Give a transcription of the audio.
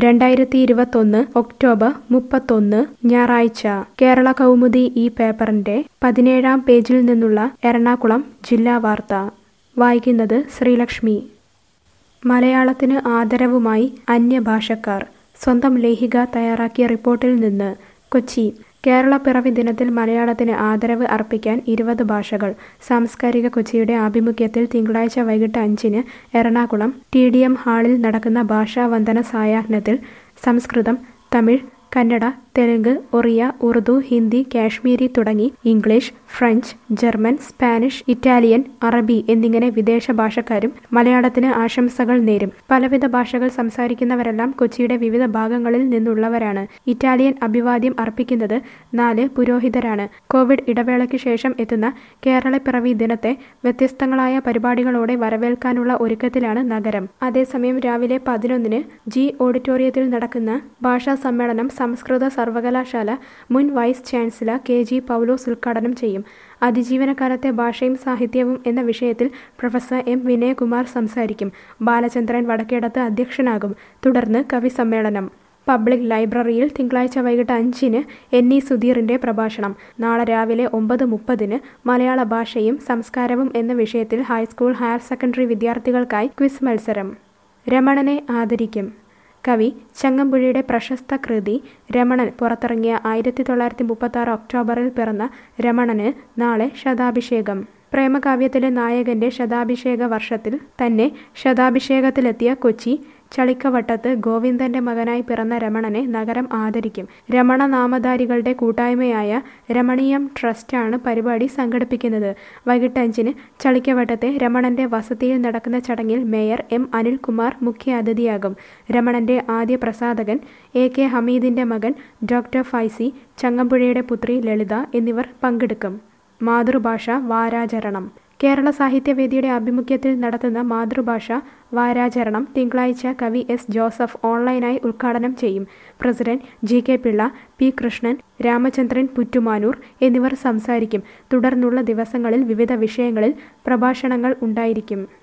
രണ്ടായിരത്തി ഇരുപത്തൊന്ന് ഒക്ടോബർ മുപ്പത്തൊന്ന് ഞായറാഴ്ച കേരള കൗമുദി ഈ പേപ്പറിന്റെ പതിനേഴാം പേജിൽ നിന്നുള്ള എറണാകുളം ജില്ലാ വാർത്ത വായിക്കുന്നത് ശ്രീലക്ഷ്മി മലയാളത്തിന് ആദരവുമായി അന്യഭാഷക്കാർ സ്വന്തം ലേഖിക തയ്യാറാക്കിയ റിപ്പോർട്ടിൽ നിന്ന് കൊച്ചി കേരള പിറവി ദിനത്തിൽ മലയാളത്തിന് ആദരവ് അർപ്പിക്കാൻ ഇരുപത് ഭാഷകൾ സാംസ്കാരിക കൊച്ചിയുടെ ആഭിമുഖ്യത്തിൽ തിങ്കളാഴ്ച വൈകിട്ട് അഞ്ചിന് എറണാകുളം ടി ഡി എം ഹാളിൽ നടക്കുന്ന ഭാഷാവന്ദന സായാഹ്നത്തിൽ സംസ്കൃതം തമിഴ് കന്നഡ തെലുങ്ക് ഒറിയ ഉറുദു ഹിന്ദി കാശ്മീരി തുടങ്ങി English French German Spanish Italian അറബി എന്നിങ്ങനെ വിദേശ ഭാഷക്കാരും മലയാളത്തിന് ആശംസകൾ നേരും പലവിധ ഭാഷകൾ സംസാരിക്കുന്നവരെല്ലാം കൊച്ചിയുടെ വിവിധ ഭാഗങ്ങളിൽ നിന്നുള്ളവരാണ് ഇറ്റാലിയൻ അഭിവാദ്യം അർപ്പിക്കുന്നത് നാല് പുരോഹിതരാണ് കോവിഡ് ഇടവേളയ്ക്ക് ശേഷം എത്തുന്ന കേരളപ്പിറവി ദിനത്തെ വ്യത്യസ്തങ്ങളായ പരിപാടികളോടെ വരവേൽക്കാനുള്ള ഒരുക്കത്തിലാണ് നഗരം അതേസമയം രാവിലെ പതിനൊന്നിന് ജി ഓഡിറ്റോറിയത്തിൽ നടക്കുന്ന ഭാഷാ സമ്മേളനം സംസ്കൃത സർവകലാശാല മുൻ vice chancellor K G Paulose ഉദ്ഘാടനം ചെയ്യും അതിജീവനകാലത്തെ ഭാഷയും സാഹിത്യവും എന്ന വിഷയത്തിൽ പ്രൊഫസർ എം വിനയകുമാർ സംസാരിക്കും ബാലചന്ദ്രൻ വടക്കേടത്ത് അധ്യക്ഷനാകും തുടർന്ന് കവി സമ്മേളനം പബ്ലിക് ലൈബ്രറിയിൽ തിങ്കളാഴ്ച വൈകിട്ട് അഞ്ചിന് എൻ ഇ സുധീറിന്റെ പ്രഭാഷണം നാളെ രാവിലെ ഒമ്പത് മുപ്പതിന് മലയാള ഭാഷയും സംസ്കാരവും എന്ന വിഷയത്തിൽ ഹൈസ്കൂൾ ഹയർ സെക്കൻഡറി വിദ്യാർത്ഥികൾക്കായി ക്വിസ് മത്സരം രമണനെ ആദരിക്കും കവി ചങ്ങമ്പുഴയുടെ പ്രശസ്ത കൃതി രമണൻ പുറത്തിറങ്ങിയ ആയിരത്തി തൊള്ളായിരത്തി മുപ്പത്തി ആറ് ഒക്ടോബറിൽ പിറന്ന രമണന് നാളെ ശതാഭിഷേകം പ്രേമകാവ്യത്തിലെ നായകന്റെ ശതാഭിഷേക വർഷത്തിൽ തന്നെ ശതാഭിഷേകത്തിലെത്തിയ കൊച്ചി ചളിക്കവട്ടത്ത് ഗോവിന്ദന്റെ മകനായി പിറന്ന രമണനെ നഗരം ആദരിക്കും രമണ നാമധാരികളുടെ കൂട്ടായ്മയായ രമണീയം ട്രസ്റ്റാണ് പരിപാടി സംഘടിപ്പിക്കുന്നത് വൈകിട്ട് അഞ്ചിന് ചളിക്കവട്ടത്തെ രമണന്റെ വസതിയിൽ നടക്കുന്ന ചടങ്ങിൽ മേയർ എം അനിൽകുമാർ മുഖ്യ അതിഥിയാകും രമണന്റെ ആദ്യ പ്രസാധകൻ എ കെ ഹമീദിന്റെ മകൻ ഡോക്ടർ ഫൈസി ചങ്ങമ്പുഴയുടെ പുത്രി ലളിത എന്നിവർ പങ്കെടുക്കും മാതൃഭാഷ വാരാചരണം കേരള സാഹിത്യവേദിയുടെ ആഭിമുഖ്യത്തിൽ നടത്തുന്ന മാതൃഭാഷ വാരാചരണം തിങ്കളാഴ്ച കവി എസ് ജോസഫ് ഓൺലൈനായി ഉദ്ഘാടനം ചെയ്യും president G K Pillai P Krishnan Ramachandran Puttumanoor എന്നിവർ സംസാരിക്കും തുടർന്നുള്ള ദിവസങ്ങളിൽ വിവിധ വിഷയങ്ങളിൽ പ്രഭാഷണങ്ങൾ ഉണ്ടായിരിക്കും